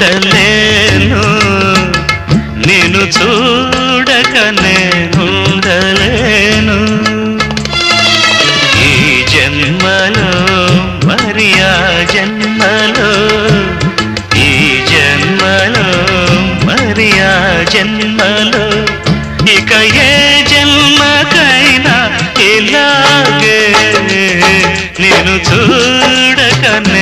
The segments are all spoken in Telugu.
ఉండలేను నేను చూడక నేనుండలేను ఈ జన్మలో మరి ఆ జన్మలో ఈ జన్మలో మరి ఆ జన్మలో ఇక ఏ జన్మకైనా ఇలాగే నేను చూడక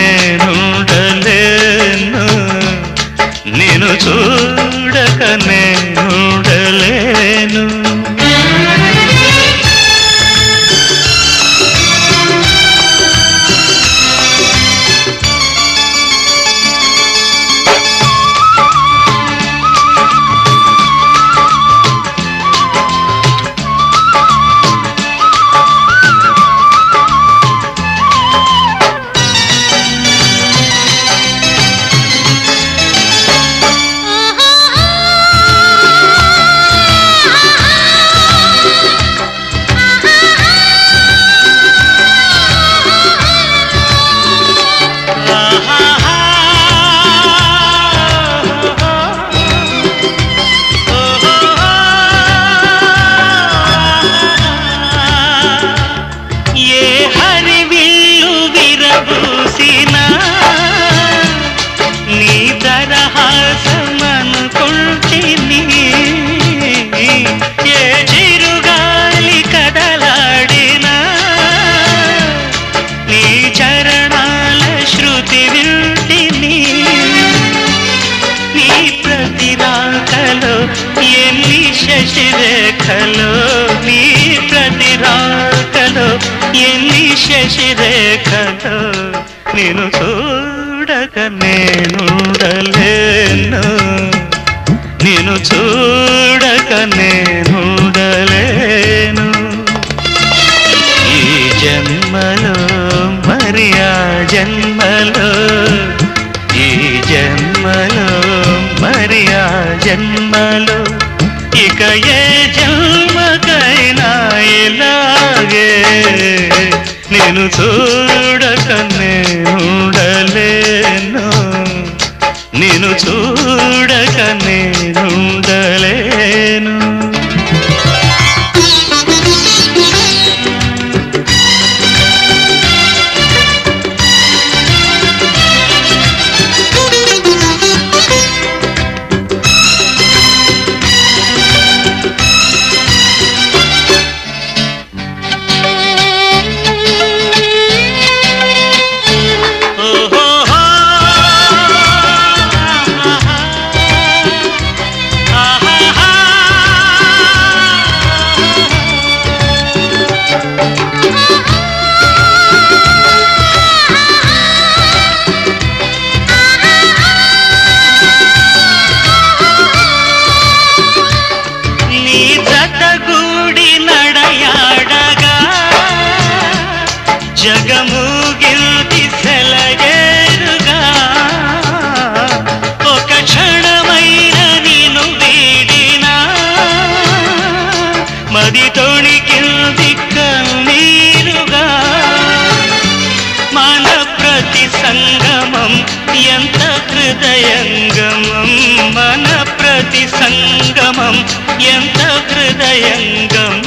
నేనుండలేను నేను చూడక నేనుండలేను ఏ హరివిల్లు విరబూసినా నీ దరహాసమనుకుంటిని ఏ చిరుగాలి కదలాడినా నీ చరణాల శృతి వింటిని నీ ప్రతి రాకలో ఎన్ని శశిరేఖలో నీ ప్రతి రాకలో ఎన్ని శశిరేఖలో నేను చూడక నేనుండలేను నేను చూడక నేనుండలేను ఈ జన్మలో మరి ఆ జన్మలో ఈ జన్మలో మరి ఆ జన్మలో ఇక ఏ జన్మకైనా ఇలాగే నేను చూడక నేనుండలేను నేను చూడక నేనుండలేను నీ జతగూడి నడయాడగా జగమూగిల్ది సెలయేరుగా ఒక క్షణమైన నిన్ను వీడినా మది తొణికిల్ది కన్నీరుగా మన ప్రతి సంగమం ఎంత హృదయంగమం మన ప్రతి సంగమం ఎంత హృదయంగమం